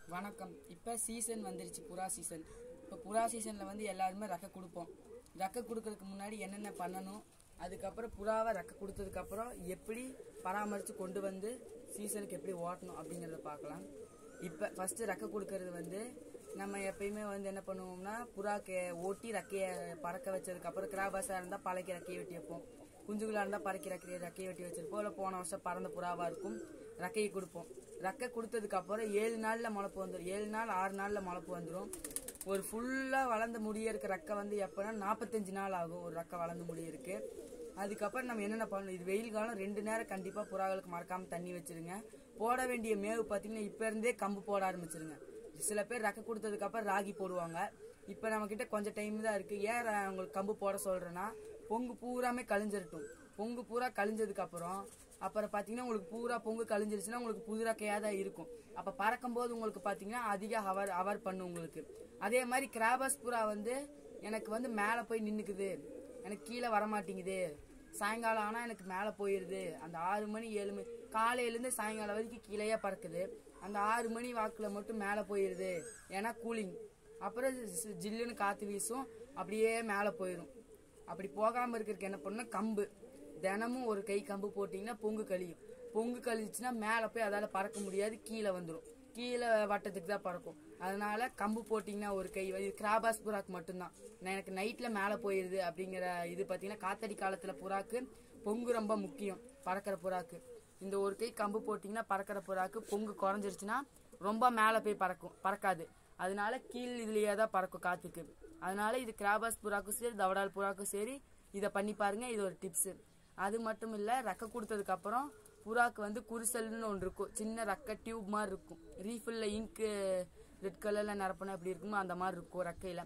வணக்கம் இப்போ சீசன் வந்துருச்சு புறா சீசன் இப்போ புறா சீசனில் வந்து எல்லாருமே ரெக்கை கொடுப்போம் ரெக்கை கொடுக்கறதுக்கு முன்னாடி என்னென்ன பண்ணணும் அதுக்கப்புறம் புறாவை ரெக்கை கொடுத்ததுக்கப்புறம் எப்படி பராமரித்து கொண்டு வந்து சீசனுக்கு எப்படி ஓட்டணும் அப்படிங்கிறத பார்க்கலாம் இப்போ ஃபஸ்ட்டு ரெக்கை கொடுக்கறது வந்து நம்ம எப்பயுமே வந்து என்ன பண்ணுவோம்னா புறாக்கு ஓட்டி ரெக்கையை பறக்க வச்சதுக்கப்புறம் கிராபாஸாக இருந்தால் பழைக்க ரெக்கையை வெட்டி வைப்போம் குஞ்சுகளாக இருந்தால் பறக்க ரெக்கையை ரெக்கையை வெட்டி வச்சிருப்போம் இல்லை போன வருஷம் பறந்த புறாவாக இருக்கும் ரெக்கையை கொடுப்போம் ரெக்கை கொடுத்ததுக்கு அப்புறம் ஏழு நாளில் முளைப்பு வந்துடும் ஏழு நாள் ஆறு நாளில் முளைப்பு வந்துடும் ஒரு ஃபுல்லாக வளர்ந்து முடியறக்கு ரெக்கை வந்து எப்போனா நாற்பத்தஞ்சு நாள் ஆகும் ஒரு ரெக்கை வளர்ந்து முடியறக்கு அதுக்கப்புறம் நம்ம என்னென்ன பண்ணணும் இது வெயில் காலம் ரெண்டு நேரம் கண்டிப்பாக புறாகளுக்கு மறக்காமல் தண்ணி வச்சிருங்க போட வேண்டிய மேவு பார்த்தீங்கன்னா இப்போ இருந்தே கம்பு போட ஆரம்பிச்சிருங்க சில பேர் ரெக்கை கொடுத்ததுக்கப்புறம் ராகி போடுவாங்க இப்போ நம்மக்கிட்ட கொஞ்சம் டைம் தான் இருக்குது ஏன் ர- உங்களுக்கு கம்பு போட சொல்கிறேன்னா பொங்கு பூராமே கழிஞ்சிரட்டும் பொங்கு பூரா கழிஞ்சதுக்கு அப்புறம் அப்புறம் பார்த்தீங்கன்னா உங்களுக்கு பூரா பொங்கு கழிஞ்சிருச்சுன்னா உங்களுக்கு புது ரெக்கையாக தான் இருக்கும் அப்போ பறக்கும்போது உங்களுக்கு பார்த்தீங்கன்னா அதிக ஹவர் ஹவர் பண்ணும் உங்களுக்கு அதே மாதிரி கிராபஸ் புறா வந்து எனக்கு வந்து மேலே போய் நின்றுக்குது எனக்கு கீழே வர மாட்டேங்குது சாயங்காலம் ஆனால் எனக்கு மேலே போயிடுது அந்த ஆறு மணி ஏழு மணி காலையிலேருந்து சாயங்காலம் வரைக்கும் கீழேயே பறக்குது அந்த ஆறு மணி வாக்கில் மட்டும் மேலே போயிடுது ஏன்னா கூலிங் அப்புறம் ஜி- ஜில்லுன்னு காற்று வீசும் அப்படியே மேலே போயிடும் அப்படி போகாமல் இருக்கிறதுக்கு என்ன பண்ணணும் கம்பு தினமும் ஒரு கை கம்பு போட்டிங்கன்னா பொங்கு கழியும் பொங்கு கழிச்சுன்னா மேலே போய் அதால் பறக்க முடியாது கீழே வந்துடும் கீழே வட்டத்துக்கு தான் பறக்கும் அதனால கம்பு போட்டிங்கன்னா ஒரு கை இது கிராபாஸ் புறாக்கு மட்டும்தான் நான் எனக்கு நைட்டில் மேலே போயிடுது அப்படிங்கிற இது பார்த்தீங்கன்னா காத்தடி காலத்தில் புறாக்கு பொங்கு ரொம்ப முக்கியம் பறக்கிற புறாக்கு இந்த ஒரு கை கம்பு போட்டிங்கன்னா பறக்கிற புறாக்கு பொங்கு குறைஞ்சிருச்சுன்னா ரொம்ப மேலே போய் பறக்கும் பறக்காது அதனால கீழ் இதுலயே தான் பறக்கும் காத்துக்கு அதனால இது கிராபாஸ் புறாக்கும் சரி தவடால் புறாக்கும் சரி இதை பண்ணி பாருங்க இது ஒரு டிப்ஸ் அது மட்டும் இல்ல ரெக்கை கொடுத்ததுக்கு அப்புறம் புறாக்கு வந்து குரிசல்னு ஒன்று இருக்கும் சின்ன ரெக்கை டியூப் மாதிரி இருக்கும் ரீஃபில்ல இங்கு ரெட் கலர்ல நிரப்பினா எப்படி இருக்குமோ அந்த மாதிரி இருக்கும் ரெக்கையில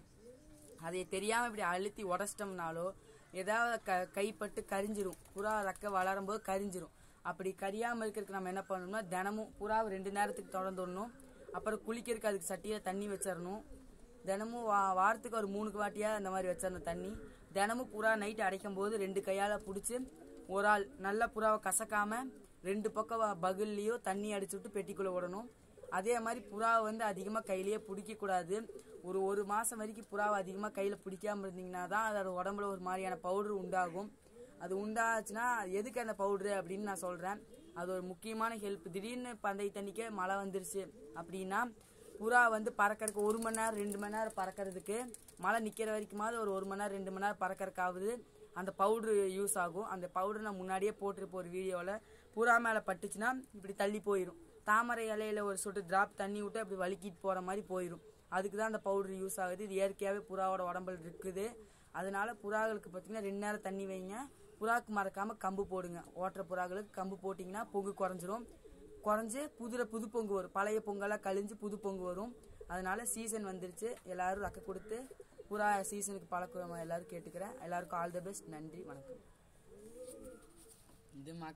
அதை தெரியாம இப்படி அழுத்தி உடச்சிட்டோம்னாலோ ஏதாவது க கைப்பட்டு கரிஞ்சிரும் புறா ரெக்கை வளரும் போது கரிஞ்சிரும் அப்படி கரியாம இருக்கிறதுக்கு நம்ம என்ன பண்ணணும்னா தினமும் புறாவை ரெண்டு நேரத்துக்கு தொடர்ந்து விடணும் அப்புறம் குளிக்கிறதுக்கு அதுக்கு சட்டியில தண்ணி வச்சிடணும் தினமும் வா வாரத்துக்கு ஒரு மூணுக்கு வாட்டியா அந்த மாதிரி வச்சிடணும் தண்ணி தினமும் புறா நைட்டு அடைக்கும் போது ரெண்டு கையால பிடிச்சி ஒரு ஆள் நல்ல புறாவை கசக்காம ரெண்டு பக்கம் வ- பகுல்லையோ தண்ணி அடிச்சு விட்டு பெட்டிக்குள்ள விடணும் அதே மாதிரி புறாவை வந்து அதிகமாக கையிலேயே பிடிக்க கூடாது ஒரு ஒரு மாசம் வரைக்கும் புறாவை அதிகமாக கையில் பிடிக்காம இருந்தீங்கன்னா தான் அதோட உடம்புல ஒரு மாதிரியான பவுடர் உண்டாகும் அது உண்டாச்சுன்னா எதுக்கு அந்த பவுடரு அப்படின்னு நான் சொல்றேன் அது ஒரு முக்கியமான ஹெல்ப் திடீர்னு பந்தய தண்ணிக்கே மழை வந்துருச்சு அப்படின்னா புறா வந்து பறக்கறதுக்கு ஒரு மணி நேரம் ரெண்டு மணி நேரம் பறக்கறதுக்கு மழை நிக்கிற வரைக்குமாவது ஒரு ஒரு மணி நேரம் ரெண்டு மணி நேரம் பறக்கறதுக்காவது அந்த பவுடர் யூஸ் ஆகும் அந்த பவுடர் நான் முன்னாடியே போட்டிருப்போம் ஒரு வீடியோவில் புறா மேலே பட்டுச்சுன்னா இப்படி தள்ளி போயிடும் தாமரை இலையில ஒரு சொட்டு டிராப் தண்ணி விட்டு அப்படி வலிக்கிட்டு போற மாதிரி போயிடும் அதுக்கு தான் அந்த பவுடர் யூஸ் ஆகுது இது இயற்கையாகவே புறாவோட உடம்புல இருக்குது அதனால புறாகளுக்கு பார்த்தீங்கன்னா ரெண்டு நேரம் தண்ணி வைங்க புறாக்கு மறக்காம கம்பு போடுங்க ஓட்டுற புறாகளுக்கு கம்பு போட்டிங்கன்னா பொங்கு குறைஞ்சிரும் குறைஞ்சு புதுல புது பொங்கு வரும் பழைய பொங்கலாக கழிஞ்சு புது பொங்கு வரும் அதனால சீசன் வந்துருச்சு எல்லாரும் ரக்க கொடுத்து புறா சீசனுக்கு பழக்கம் எல்லாரும் கேட்டுக்கிறேன் எல்லாருக்கும் ஆல் தி பெஸ்ட் நன்றி வணக்கம் இது